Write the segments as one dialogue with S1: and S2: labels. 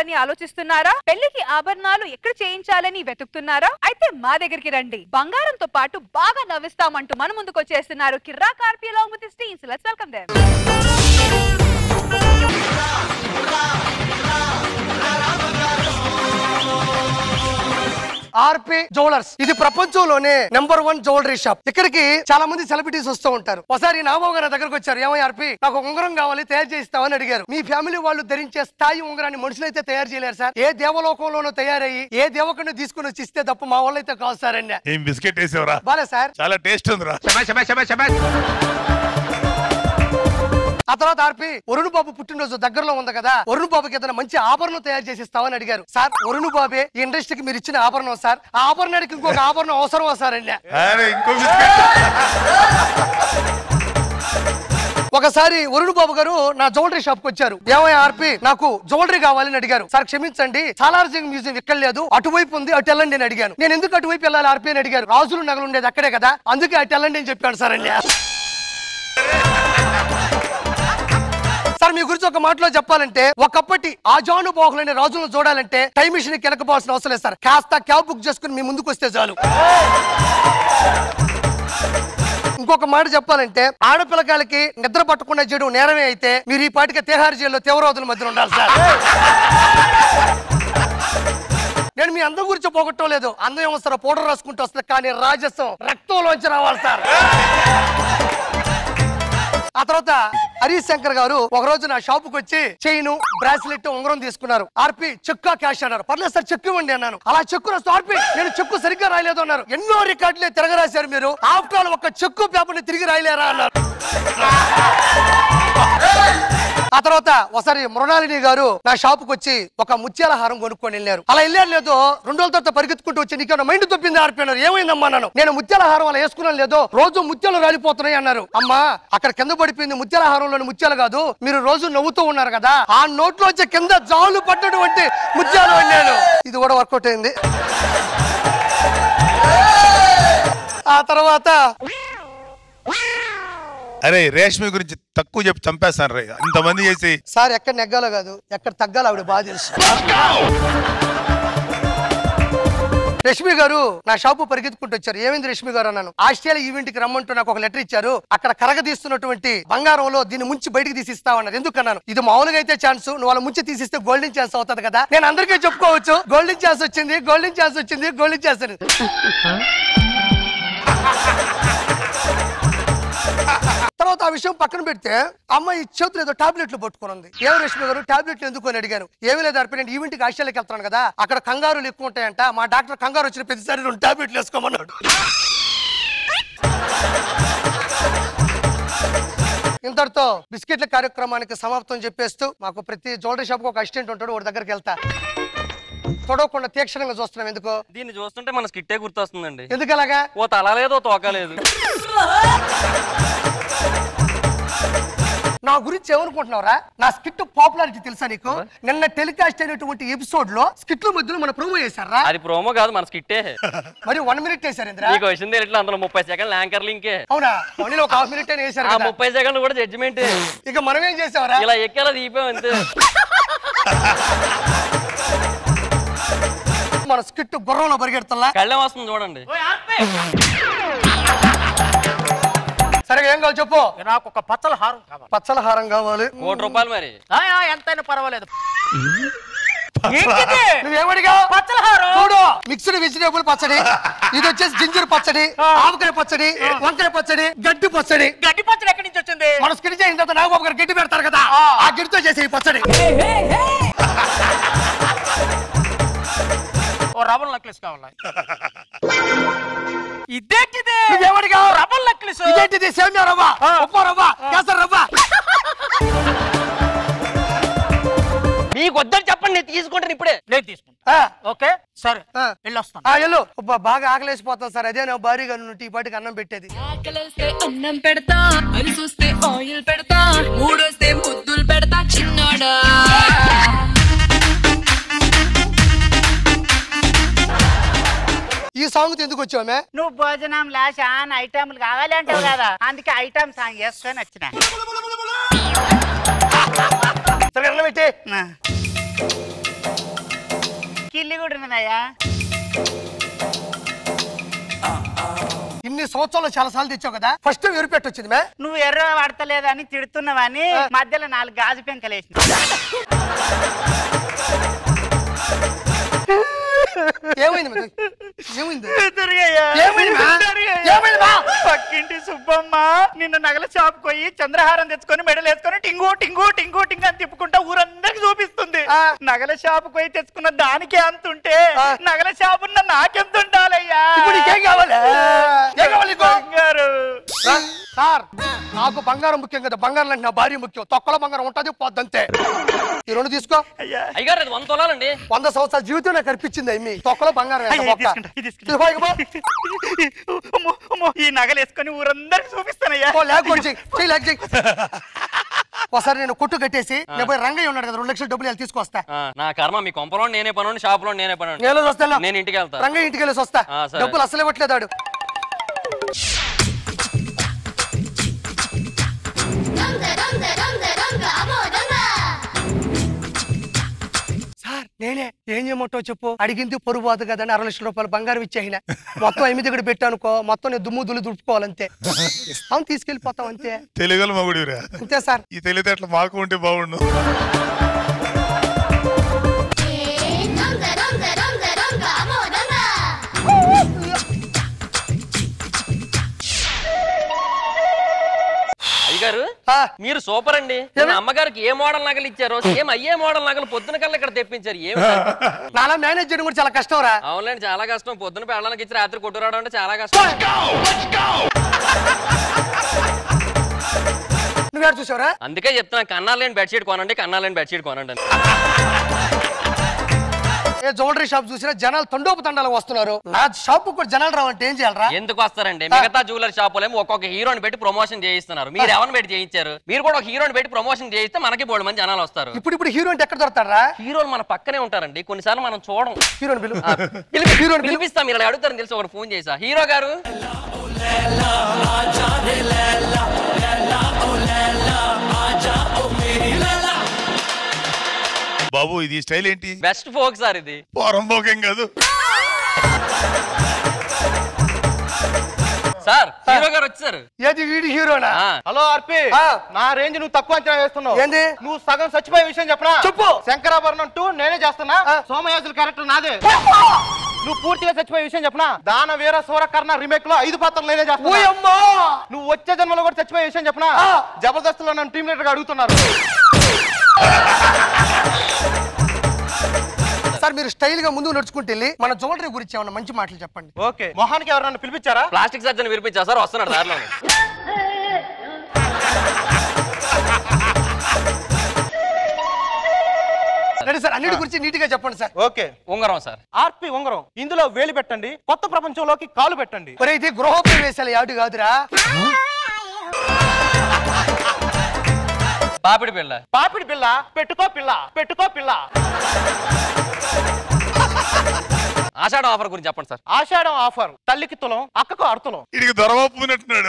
S1: చేయించాలని ఆలోచిస్తున్నారా పెళ్లికి ఆభరణాలు ఎక్కడ చేయించాలని వెతుకుతున్నారా అయితే మా దగ్గరికి రండి బంగారంతో పాటు బాగా నవ్విస్తామంటూ మన ముందుకు వచ్చేస్తున్నారు Kiraak RP along with his teams. Let's welcome them.
S2: RP jewellers ఇది ప్రపంచంలోనే నెంబర్ వన్ జ్యువెలరీ షాప్ ఇక్కడికి చాలా మంది సెలబ్రిటీస్ వస్తూ ఉంటారు ఒకసారి నాబాబు గారి దగ్గరకు వచ్చారు ఏమో ఆర్పి నాకు ఒక ఉంగరం కావాలి తయారు చేయిస్తామని అడిగారు మీ ఫ్యామిలీ వాళ్ళు ధరించే స్థాయి ఉంగరాన్ని మనుషులైతే తయారు చేయలేరు సార్ ఏ దేవలోకంలోనూ తయారయ్యి ఏ దేవకుని తీసుకుని వచ్చి ఇస్తే తప్ప మా వాళ్ళు అయితే కాదు సార్ అన్న
S3: ఏం బిస్కెట్ వేసావురా
S2: బాలే సార్
S3: చాలా టేస్ట్ ఉందిరా
S2: ఆ తర్వాత ఆర్పి వరుణ్ బాబు పుట్టినరోజు దగ్గరలో ఉంది కదా వరుణ్ బాబుకి ఏదైనా మంచి ఆభరణం తయారు చేసి ఇస్తామని అడిగారు సార్ వరుణ్ బాబే ఈ ఇండస్ట్రీకి మీరు ఇచ్చిన ఆభరణం సార్ ఆ ఆభరణానికి ఇంకొక ఆభరణం అవసరమా సార్ అన్న
S3: అరే ఇంకో బిస్కెట్
S2: ఒకసారి వరుణ్ బాబు గారు నా జ్యువెలరీ షాప్ కి వచ్చారు ఏమయ్య ఆర్పి నాకు జ్యువెలరీ కావాలని అడిగారు సార్ క్షమించండి సాలార్జింగ్ మ్యూజియం ఇక్కడ లేదు అటువైపు ఉంది అటు వెళ్ళండి అని అడిగాను నేను ఎందుకు అటువైపు వెళ్ళాలి ఆర్పి అని అడిగారు రాజులు నగలు ఉండేది అక్కడే కదా అందుకే అటు వెళ్ళండి అని చెప్పాను సార్ అండి సార్ మీ గురించి ఒక మాటలో చెప్పాలంటే ఒకప్పటి ఆజానుబాహులైన రాజులను చూడాలంటే టైం మిషన్ కెనకపోవాల్సిన అవసరం లేదు సార్ కాస్త క్యాబ్ బుక్ చేసుకుని మీ ముందుకు వస్తే చాలు ఇంకొక మాట చెప్పాలంటే ఆడపిల్లకాయలకి నిద్ర పట్టకుండా చేయడం నేరమే అయితే మీరు ఈ పాటికి తిహార్ జైల్లో తీవ్రవాదుల మధ్య ఉండాలి సార్ నేను మీ అందం గురించి పోగొట్టం లేదు అందం ఏమొస్తారో పౌడర్ రాసుకుంటూ వస్తుంది కానీ రాజస్వం రక్తంలోంచి రావాలి సార్ ఆ తర్వాత హరీష్ శంకర్ గారు ఒక రోజు నా షాపుకి వచ్చి చైన్ బ్రాస్లెట్ ఉంగరం తీసుకున్నారు ఆర్పి చెక్కా క్యాష్ అన్నారు పర్లేదు సార్ చెక్కు ఇవ్వండి అన్నాను అలా చెక్కు రాస్తూ ఆర్పి నేను చెక్కు సరిగ్గా రాయలేదు అన్నారు ఎన్నో రికార్డులే తిరగరాశారు మీరు ఆఫ్టర్ ఆల్ ఒక చెక్కు పేపర్ ని తిరిగి రాయలేరా అన్నారు ఆ తర్వాత ఒకసారి మృణాలిని గారు నా షాపుకి వచ్చి ఒక ముత్యాల హారం కొనుక్కొని వెళ్ళారు అలా వెళ్ళారు లేదో రెండు రోజుల తర్వాత పరిగెత్తుకుంటూ వచ్చి నీకేమైనా మైండ్ తప్పింది ఆర్పినారు ఏమైందమ్మా నన్ను నేను ముత్యాల హారం అలా వేసుకున్నాను లేదో రోజు ముత్యాలు రాలిపోతున్నాయి అన్నారు అమ్మా అక్కడ కింద పడిపోయింది ముత్యాల హారంలోని ముత్యాలు కాదు మీరు రోజు నవ్వుతూ ఉన్నారు కదా ఆ నోట్లో వచ్చే కింద జాలు పడ్డటువంటి ముత్యాలు అన్నాను ఇది కూడా వర్కౌట్ అయింది ఆ తర్వాత
S3: అరే రేష్మి గురించి తక్కువ చెప్పి చంపేస్తాను రే ఇంతమంది చేసి
S2: సార్ ఎక్కడ నెగ్గాలో కాదు ఎక్కడ తగ్గాలో ఆవిడ బాగా తెలుసు రష్మి గారు నా షాపు పరిగెత్తుకుంటూ వచ్చారు ఏమైంది రష్మి గారు అన్నాను ఆస్ట్రేలియా ఈవెంట్ కి రమ్మంటూ నాకు ఒక లెటర్ ఇచ్చారు అక్కడ కరగదీస్తున్నటువంటి బంగారంలో దీన్ని ముంచి బయటికి తీసిస్తామన్నారు ఎందుకన్నాను ఇది మామూలుగా అయితే ఛాన్స్ నువ్వు వాళ్ళ ముంచి తీసిస్తే గోల్డెన్ ఛాన్స్ అవుతుంది కదా నేను అందరికీ చెప్పుకోవచ్చు గోల్డెన్ ఛాన్స్ వచ్చింది గోల్డెన్ ఛాన్స్ వచ్చింది గోల్డెన్ ఛాన్స్ అని తర్వాత ఆ విషయం పక్కన పెడితే అమ్మాయి చేతులు ఏదో టాబ్లెట్లు పట్టుకుని ఏం రష్మి గారు టాబ్లెట్లు ఎందుకు అని అడిగాను ఏమీ లేదు అర్పి నేను ఈవెంట్కి ఆస్ట్రేలియాకి వెళ్తాను కదా అక్కడ కంగారులు ఎక్కువ ఉంటాయంట మా డాక్టర్ కంగారు వచ్చిన ప్రతిసారి రెండు టాబ్లెట్లు వేసుకోమన్నాడు ఇంతటితో బిస్కెట్ల కార్యక్రమానికి సమాప్తం చెప్పేస్తూ మాకు ప్రతి జ్యువెలరీ షాప్ ఒక అసిస్టెంట్ ఉంటాడు వాడి దగ్గరికి వెళ్తా తొడవకుండా తీక్షణంగా చూస్తున్నాం ఎందుకు
S4: దీన్ని చూస్తుంటే మన స్కిట్టే గుర్తొస్తుందండి
S2: ఎందుకు అలాగా
S4: ఓ తల లేదు ఓ తోక లేదు
S2: నా గురించి ఏమనుకుంటున్నావురా నా స్కిట్ పాపులారిటీ తెలుసా నీకు నిన్న టెలికాస్ట్ అయినటువంటి ఎపిసోడ్ లో స్కిట్ల మధ్యలో మన ప్రోమో చేశారా
S4: అది ప్రోమో కాదు మన స్కిట్టే
S2: మరి వన్ మినిట్ వేశారు ఇంద్రా
S4: నీకు విషయం తెలియట్లేదు అందులో ముప్పై సెకండ్లు యాంకర్ లింకే
S2: అవునా మనీలో ఒక హాఫ్ మినిట్ వేశారు
S4: ఆ
S2: కదా
S4: ముప్పై సెకండ్లు కూడా జడ్జిమెంట్
S2: ఇక మనం ఏం చేసావరా
S4: ఇలా ఎక్కేలా దీపాం అంతే
S2: మన స్కిట్ గుర్రంలో పరిగెడుతున్నా
S4: కళ్ళెం వస్తుంది చూడండి
S2: సరే ఏం కావాలి చెప్పు
S5: నాకు ఒక పచ్చల హారం కావాలి
S2: పచ్చల హారం కావాలి
S4: కోటి రూపాయలు మరి
S5: ఆ, ఆ, ఎంతైనా పర్వాలేదు
S2: నువ్వేమడిగా
S5: పచ్చల హారం
S2: చూడు మిక్స్డ్ వెజిటేబుల్ పచ్చడి ఇది వచ్చేసి జింజర్ పచ్చడి ఆవకాయ పచ్చడి వంకాయ పచ్చడి గడ్డి పచ్చడి
S5: గడ్డి పచ్చడి ఎక్కడి నుంచి వచ్చింది
S2: మన స్కిట్ చేసిన తర్వాత నాగబాబు గారు గడ్డి పెడతారు కదా ఆ గడ్డితో చేసే ఈ పచ్చడి
S5: ఓ రబల్ నెక్లెస్ కావాలి ఇదేంటిది
S2: నువ్వేమడిగా
S5: రబల్ నెక్లెస్
S2: ఇదేంటిది సేమియా రవ్వ ఉప్మా రవ్వ కేసరి రవ్వ
S4: మీకు వద్దని చెప్పండి నేను తీసుకుంటాను ఇప్పుడే
S5: నేను తీసుకుంటా
S2: ఆ,
S5: ఓకే సరే
S2: ఆ.
S5: వెళ్ళొస్తాను
S2: ఆ, ఎల్లు అబ్బా, బాగా ఆకలేసిపోతాం సార్ అదే నా భారీగా నుండి ఈ పాటికి అన్నం పెట్టేది
S6: ఆకలిస్తే అన్నం పెడతా అని చూస్తే ఆయిల్ పెడతా మూడొస్తే ముద్దులు పెడతా చిన్నోడా
S2: ఈ సాంగ్ ఎందుకు వచ్చామే
S5: నువ్వు భోజనం లాశాన్ ఐటమ్లు కావాలి అంటావు కదా అందుకే ఐటమ్ సాంగ్ చేసుకొని వచ్చిన
S2: సరే అన్నం పెట్టి
S5: నా. కిల్లి కూడా ఉన్నదయ్యా
S2: ఇన్ని సంవత్సరాలు చాలా సార్లు తెచ్చావు కదా ఫస్ట్ ఎవరు పెట్టొచ్చింది మే
S5: నువ్వు ఎర్ర పడతలేదని తిడుతున్నావని మధ్యలో నాలుగు గాజు పెంకలేసిన
S2: ఏమైంది మే? ఏమైంది
S5: దుర్గయ్య.
S2: ఏమైంది మా?
S5: దుర్గయ్య.
S2: ఏమైంది మా?
S5: పక్కింటి సుబ్బమ్మ నిన్న నగల షాప్ పోయి చంద్రహారం తెచ్చుకొని మెడలు వేసుకొని టింగు టింగు టింగు టింగు అని తిప్పుకుంటా ఊరందరికి చూపిస్తుంది
S2: ఆ.
S5: నగల షాప్ పోయి తెచ్చుకున్న దానికే అంతుంటే
S2: ఆ.
S5: నగల షాప్ ఉన్న నాకెంత ఉండాలయ్యా
S2: ఇప్పుడు నీకేం కావాలి ఏం కావాలి నీకు?
S5: బంగారు
S2: రా, సార్ నాకు బంగారం ముఖ్యం కదా బంగారం అంటే నా భార్య ముఖ్యం తొక్కలో బంగారం ఉంటది పోద్దంతే ఈ రెండు తీసుకో
S5: అయ్యా
S4: అయ్యగారు అది వంద తొలాలండి
S2: వంద సంవత్సరాల జీవితం నాకు కనిపించింది అమ్మి తొక్కలో బంగారం ఎంత
S5: అయ్యా,
S2: బొక్క?
S5: తీసుకుంటా, ఇది తీసుకుంటా.
S2: తీసుకో, ఇక పో.
S5: అమ్మో, అమ్మో, ఈ నగలు వేసుకొని ఊరందరికి చూపిస్తానయ్యా
S2: పో, లేక కొడు చెయ్యి. చెయ్యి, లేక చెయ్యి. ఒకసారి నేను కొట్టు కట్టేసి నేను పోయి రంగయ్య ఉన్నాడు కదా రెండు లక్షల డబ్బులు వెళ్ళి తీసుకొస్తా
S4: ఆ, నా కర్మ మీ కొంపలో నేనే పనుండి షాప్ లో నేనే పనుండి
S2: నేను వస్తాను
S4: నేను ఇంటికి వెళ్తా
S2: రంగయ్య ఇంటికి వెళ్ళేసి వస్తా
S4: ఆ, సరే.
S2: డబ్బులు అసలు ఇవ్వట్లేదు ఆడు సార్ నేనే ఏం చేయమంటావు చెప్పు అడిగింది పొరుగు పోదు కదా అని అరవై లక్షల రూపాయలు బంగారం ఇచ్చేసిన మొత్తం ఎనిమిది దగ్గర పెట్టానుకో మొత్తం నేను దుమ్ము దులు దుడుపుకోవాలంతే ఇస్తాం తీసుకెళ్ళిపోతాం అంతే
S3: తెలుగుల మగుడిరా
S2: అంతే సార్
S3: ఈ తెలివితేటలు మాకు ఉంటే బాగుండు
S4: అయ్యగారు
S2: ఆ,
S4: మీరు సూపర్ అండి నిన్న అమ్మగారికి ఏ మోడల్ నగలు ఇచ్చారో సేమ్ అయ్యే మోడల్ నగలు పొద్దున కల్లా ఇక్కడ తెప్పించారు ఏమి
S2: నాలా మేనేజ్ చేయడం కూడా చాలా కష్టం రా
S4: అవునండి చాలా కష్టం పొద్దున పెళ్ళడానికి ఇచ్చి రాత్రి కొట్టు రావడం అంటే చాలా కష్టం
S2: నువ్వేడు చూసావురా
S4: అందుకే చెప్తున్నా కన్నాలు లేని బెడ్షీట్ కొనండి కన్నాలు లేని బెడ్షీట్ కొనండి అని.
S2: ఏ జ్యువెలరీ షాప్ చూసినా జనాలు తండోపు తండాలు వస్తున్నారు నా షాప్ కూడా జనాలు రావంటే ఏం చేయాలరా
S4: ఎందుకు వస్తారండి మిగతా జ్యువెలరీ షాపులేమో ఒక్కొక్క హీరోని పెట్టి ప్రమోషన్ చేయిస్తున్నారు మీరు ఎవరిని పెట్టి చేయించారు మీరు కూడా ఒక హీరోని పెట్టి ప్రమోషన్ చేయిస్తే మనకి బోడు మంది జనాలు వస్తారు
S2: ఇప్పుడు ఇప్పుడు హీరో అంటే ఎక్కడ దొరుకుతారా
S4: హీరోలు మన పక్కనే ఉంటారండి కొన్నిసార్లు మనం చూడం
S2: హీరోని పిలు
S4: ఆ, పిలిపి-
S2: హీరోని పిలు
S4: పిలిపిస్తా మీరు ఇలా అడుగుతారని తెలిసి ఒకటి ఫోన్ చేసా హీరో గారు
S3: బాబు ఇది స్టైల్ ఏంటి
S4: బెస్ట్ ఫోక్ సార్ ఇది
S3: పోరంబోకేం కాదు
S4: సార్ హీరో గారు వచ్చారు
S2: ఏది వీడి హీరోనా
S4: ఆ,
S7: హలో ఆర్పి
S2: ఆ.
S7: నా రేంజ్ నువ్వు తక్కువ అంచనా వేస్తున్నావు
S2: ఏంది?
S7: నువ్వు సగం చచ్చిపోయే విషయం చెప్పనా
S2: చెప్పు.
S7: శంకరాభరణం టూ నేనే చేస్తున్నా
S2: ఆ.
S7: సోమయాజుల క్యారెక్టర్ నాదే నువ్వు పూర్తిగా చచ్చిపోయే విషయం చెప్పనా దాన వీర సూర కర్ణ రీమేక్ లో ఐదు పాత్రలు నేనే చేస్తున్నా
S2: ఓయమ్మా
S7: నువ్వు వచ్చే జన్మలో కూడా చచ్చిపోయే విషయం చెప్పనా
S2: ఆ.
S7: జబర్దస్త్ లో నన్ను టీమ్ లీడర్ గా అడుగుతున్నారు
S2: సార్ మీరు స్టైల్ గా ముందుకు నడుచుకుంటే వెళ్ళి మన జ్యువెలరీ గురించి ఏమన్నా మంచి మాటలు చెప్పండి
S7: ఓకే మొహానికి ఎవరన్నా పిలిపించారా
S4: ప్లాస్టిక్ సర్జన్ వినిపించా సార్ వస్తున్నాడు దారిలో
S2: రెడీ సార్ అన్నిటి గురించి నీట్ గా చెప్పండి సార్
S7: ఓకే
S4: ఉంగరం సార్
S7: ఆర్పి ఉంగరం ఇందులో వేలు పెట్టండి కొత్త ప్రపంచంలోకి కాలు పెట్టండి
S2: ఒరే ఇది గృహోపవేశాల యాడు కాదురా
S4: పాపిడి పిల్ల
S7: పాపిడి పిల్ల పెట్టుకో పిల్ల పెట్టుకో పిల్ల
S4: ఆషాఢం ఆఫర్ గురించి చెప్పండి సార్
S7: ఆషాఢం ఆఫర్ తల్లికి తులం అక్కకు అర్తులం
S3: ఇడికి దొరవప్పునట్టున్నాడు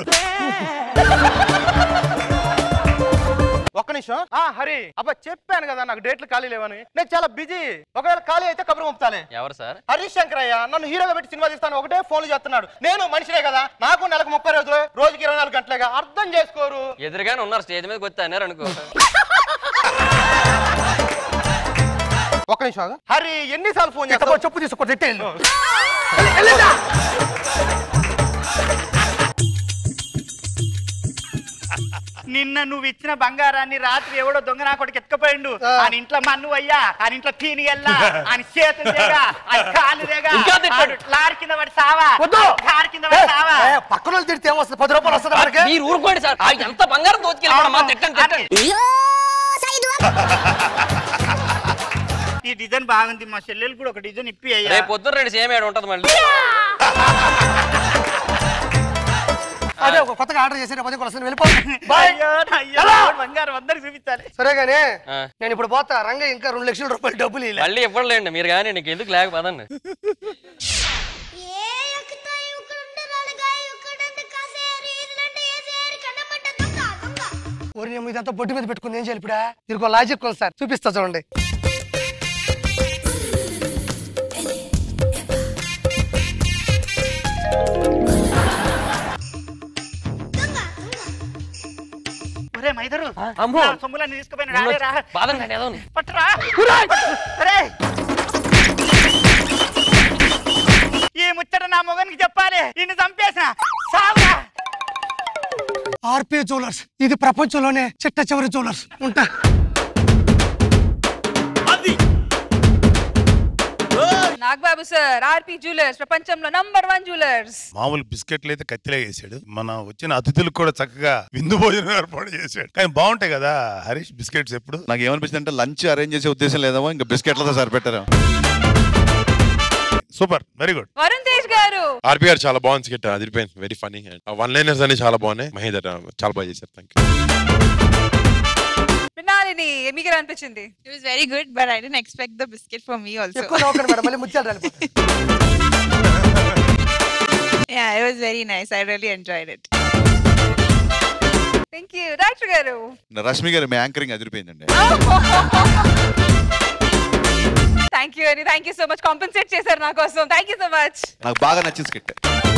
S7: ఒక్క నిమిషం ఆ హరి అబ్బా చెప్పాను కదా నాకు డేట్లు ఖాళీ లేవని నేను చాలా బిజీ ఒకవేళ ఖాళీ అయితే కబురు పంపుతాలే
S4: ఎవరు సార్
S7: హరీష్ శంకరయ్య నన్ను హీరోగా పెట్టి సినిమా తీస్తాను ఒకటే ఫోన్లు చేస్తున్నాడు నేను మనిషినే కదా నాకు నెలకు ముప్పై రోజులు రోజుకి ఇరవై నాలుగు గంటలేగా అర్థం చేసుకోరు
S4: ఎదురుగానే ఉన్నారు స్టేజ్ మీదకి వచ్చి అన్నారు అనుకో
S7: ఒక్క నిమిషం ఆగు. హరి ఎన్నిసార్లు ఫోన్
S2: ఇకపో
S7: చేస్తావు
S2: చెప్పు తీసుకో తిట్టే వెళ్ళు.
S5: నిన్న నువ్వు ఇచ్చిన బంగారాన్ని రాత్రి ఎవడో దొంగ నా కొడుకు ఎత్తుకపోయిండు
S2: ఆ.
S5: ఆయన ఇంట్లో మన్ను అయ్యా ఆయన ఇంట్లో తీని ఎల్లా ఆయన చేతులు దేగా ఆయన కాలు దేగా
S4: ఇంకా తిట్టాడు.
S5: ఆడు లారీ కింద పడి సావా
S2: వద్దు
S5: కారు కింద
S2: ఏ,
S5: పడి సావా
S2: ఏ, పక్కన వాళ్ళు తిడితే ఏమొస్తుంది పది రూపాయలు వస్తుంది మనకి
S4: మీరు ఊరుకోండి సార్ ఆ ఎంత బంగారం దోచుకెళ్ళి మా తిట్టండి తిట్టండి
S5: ఈ డిజైన్ బాగుంది మా చెల్లెలు కూడా ఒక డిజైన్ ఇప్పి అయ్యా
S4: రేపు పొద్దున్న రెండు సేమ్ ఏడు ఉంటుంది మళ్ళీ
S2: అదే ఒక కొత్తగా ఆర్డర్ చేసి పది కొలసిన వెళ్ళిపో బాయ్
S5: అయ్యో, అయ్యో,
S2: ఎలా?
S5: బంగారం అందరికి చూపించాలి
S2: సరే గానీ
S4: ఆ.
S2: నేను ఇప్పుడు పోతా రంగ ఇంకా రెండు లక్షల రూపాయలు డబ్బులు ఇలా
S4: మళ్ళీ ఇవ్వలేండి మీరు కానీ నీకు ఎందుకు లేకపోదండి
S8: ఏ ఎక్కుతాయి ఉక్కడుంటే నలగాయి ఉక్కడంటే కాసేరి ఇల్లంటే ఏసేరి కన్నమంట దొంగ దొంగ
S2: ఊరి నేను ఇదంతా బొడ్డు మీద పెట్టుకుంది ఏం చేయాలి ఇప్పుడు దీనికి లాజిక్ ఉంది సార్ చూపిస్తా చూడండి
S4: అమ్మో
S5: నా సొమ్ములన్నీ తీసుకుపోయిన రాలేరా
S4: బాధం కానీ ఏదో
S5: పట్టురా అరే ఈ ముచ్చట నా మొగనికి చెప్పాలి ఇన్ని చంపేసిన సావురా
S2: ఆర్పి జ్యువెలర్స్ ఇది ప్రపంచంలోనే చిట్ట చివరి జ్యువెలర్స్ ఉంటా
S1: నాగబాబు సార్ ఆర్పి జ్యువెలర్స్ ప్రపంచంలో నంబర్ వన్ జ్యువెలర్స్
S3: మామూలు బిస్కెట్లు అయితే కత్తిలే వేసాడు మన వచ్చిన అతిథులకు కూడా చక్కగా విందు భోజనం ఏర్పాటు చేశాడు కానీ బాగుంటాయి కదా హరీష్ బిస్కెట్స్ ఎప్పుడు
S9: నాకు ఏమనిపిస్తుంది అంటే లంచ్ అరేంజ్ చేసే ఉద్దేశం లేదేమో ఇంకా బిస్కెట్లతో సరిపెట్టారు
S3: super very good
S1: Varun Tej గారు
S10: ఆర్పి గారు చాలా బాగుంది స్కిట్ అదిరిపోయింది వెరీ ఫనీ వన్ లైనర్స్ అన్ని చాలా బాగున్నాయి మహేందర్ చాలా బాగా చేశారు థ్యాంక్ యూ
S1: మృణాలిని మీకు ఎలా అనిపించింది
S6: It was very good, but I didn't expect the biscuit for me also.
S2: ఎక్కువ నవ్వకండి మేడం మళ్ళీ ముత్యాలు రాలిపోతాయి
S6: Yeah, it was very nice. I really enjoyed it.
S1: Thank you doctor గారు
S9: రష్మి గారు మీ యాంకరింగ్ అదిరిపోయిందండి
S1: థ్యాంక్ యూ అండి thank you so much compensate చేశారు నా కోసం థ్యాంక్ యూ సో మచ్
S9: నాకు బాగా నచ్చింది స్కిట్